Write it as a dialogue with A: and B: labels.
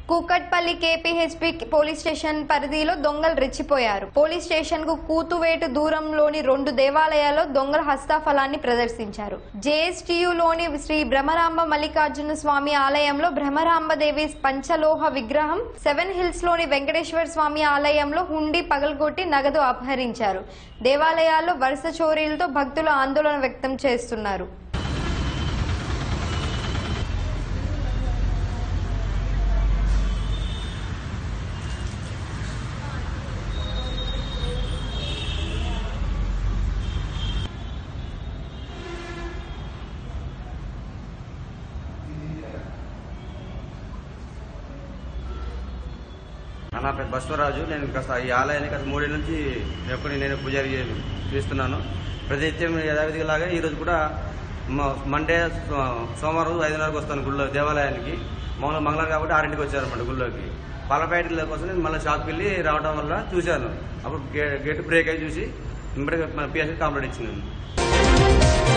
A: Kukatpally కేపీహెచ్పి police station పరిధిలో దొంగలు రెచ్చిపోయారు పోలీస్ స్టేషన్ కు కూతువేటు దూరంలోని రెండు దేవాలయాల్లో దొంగల హస్తాఫలాన్ని ప్రదర్శించారు జేఎస్టీయులోని శ్రీ భ్రమరాంబ మల్లికార్జున స్వామి ఆలయంలో భ్రమరాంబదేవి పంచలోహ విగ్రహం సెవెన్ హిల్స్ లోని వెంకటేశ్వర స్వామి ఆలయంలో హుండీ పగలగొట్టి నగదు అపహరించారు దేవాలయాల్లో వరుస చోరీలతో భక్తులు ఆందోళన వ్యక్తం చేస్తున్నారు
B: నా పేరు బస్వరాజు నేను కాస్త ఈ ఆలయానికి కాస్త మూడేళ్ళ నుంచి ఎప్పుడు నేను పూజారి చే- చేస్తున్నాను ప్రతినిత్యం యథావిధిగా లాగా ఈరోజు కూడా మ- మండే సో- సోమవారం రోజు ఐదున్నరకు వస్తాను గుళ్ళో దేవాలయానికి మామూలుగా మంగళవారం కాబట్టి ఆరింటికి వచ్చారన్నమాట గుళ్ళోకి పాల ప్యాకెట్ల కోసం నేను మళ్ళీ షాప్కి వెళ్ళి రావడం వల్ల చూశాను అప్పుడు గే- గేట్ బ్రేక్ అయి చూసి ఇమ్మడిగా మన పిఎస్కి కంప్లైంట్ ఇచ్చింది